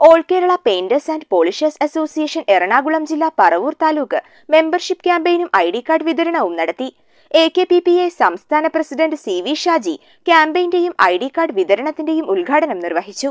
all Kerala painters and polishers association Ernakulam ജില്ല Paravur taluk membership ക്യാമ്പയിനും I D card വിതരണവും നടത്തി A K P P A സംസ്ഥാന പ്രസിഡന്റ് സി വി ഷാജി ക്യാമ്പയിന്റെയും ഐ ഡി കാർഡ് വിതരണത്തിന്റെയും ഉദ്ഘാടനം നിർവഹിച്ചു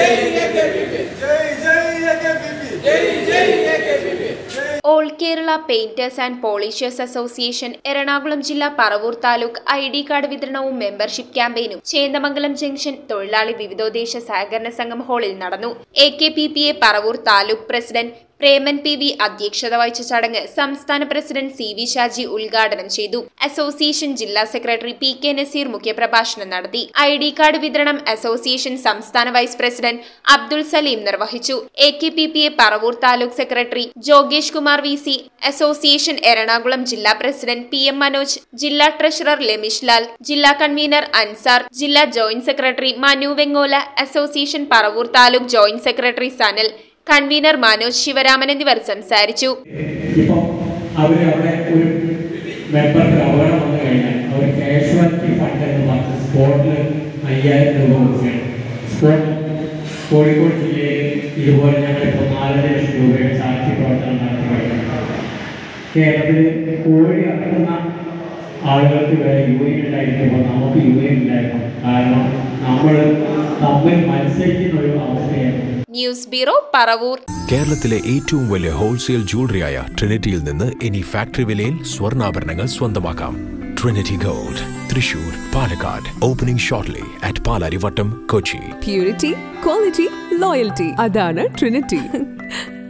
all Kerala painters and polishers association Ernakulam ജില്ലാ Paravur taluk I D card വിതരണവും മെമ്പർഷിപ്പ് ക്യാമ്പയിനും ചേന്ദമംഗലം ജംഗ്ഷൻ തൊഴിലാളി വിവിധോദ്ദേശ സഹകരണ സംഘം ഹാളിൽ നടന്നു A K P P A Paravur taluk president Preman P V അധ്യക്ഷത വഹിച്ച ചടങ്ങ് സംസ്ഥാന പ്രസിഡന്റ് സി വി ഷാജി ഉദ്ഘാടനം ചെയ്തു അസോസിയേഷൻ ജില്ലാ സെക്രട്ടറി പി കെ നസീർ മുഖ്യപ്രഭാഷണം നടത്തി ഐ ഡി കാർഡ് വിതരണം അസോസിയേഷൻ സംസ്ഥാന വൈസ് പ്രസിഡന്റ് അബ്ദുൾ സലീം നിർവഹിച്ചു A K P P A Paravur taluk secretary ജോഗേഷ് Kumar V C association Ernakulam ജില്ലാ പ്രസിഡന്റ് പി എം മനോജ് ജില്ലാ ട്രഷറർ ലമിഷ് ലാൽ ജില്ലാ കൺവീനർ അൻസാർ ജില്ലാ joint secretary Manu Vengola association Paravur taluk joint secretary Sanal convener Manoj Sivaraman എന്നിവർ സംസാരിച്ചു ഇപ്പം അവർ അവിടെ ഒരു മെമ്പർക്ക് അപകടം വന്നു കഴിഞ്ഞാൽ അവർ കാഷ്വാലിറ്റി ഫണ്ട് എന്ന് പറഞ്ഞ് സ്പോട്ടിൽ അയ്യായിരം രൂപ കൊടുക്കുകയാണ് സ്പോട്ട് കോഴിക്കോട് ജില്ലയിൽ ഇതുപോലെ ഞങ്ങളിപ്പോൾ നാലര ലക്ഷം രൂപയുടെ ചാർജ് പ്രവർത്തനം നടത്തി കഴിഞ്ഞു കേരളത്തിൽ കോഴി അടക്കുന്ന ആളുകൾക്ക് വരെ യു എ ഉണ്ടായിരിക്കുമ്പോൾ നമുക്ക് യു എ ഇല്ലായിരുന്നു കാരണം നമ്മൾ തമ്മിൽ മത്സരിക്കുന്ന ഒരു അവസ്ഥയായിരുന്നു ന്യൂസ് ബ്യൂറോ പറവൂർ കേരളത്തിലെ ഏറ്റവും വലിയ ഹോൾസെയിൽ ജ്വല്ലറിയായ ട്രിനിറ്റിയിൽ നിന്ന് ഇനി ഫാക്ടറി വിലയിൽ സ്വർണ്ണാഭരണങ്ങൾ സ്വന്തമാക്കാം Trinity gold Thrissur Palakkad opening shortly at Palarivattom Kochi purity quality loyalty അതാണ് ട്രിനിറ്റി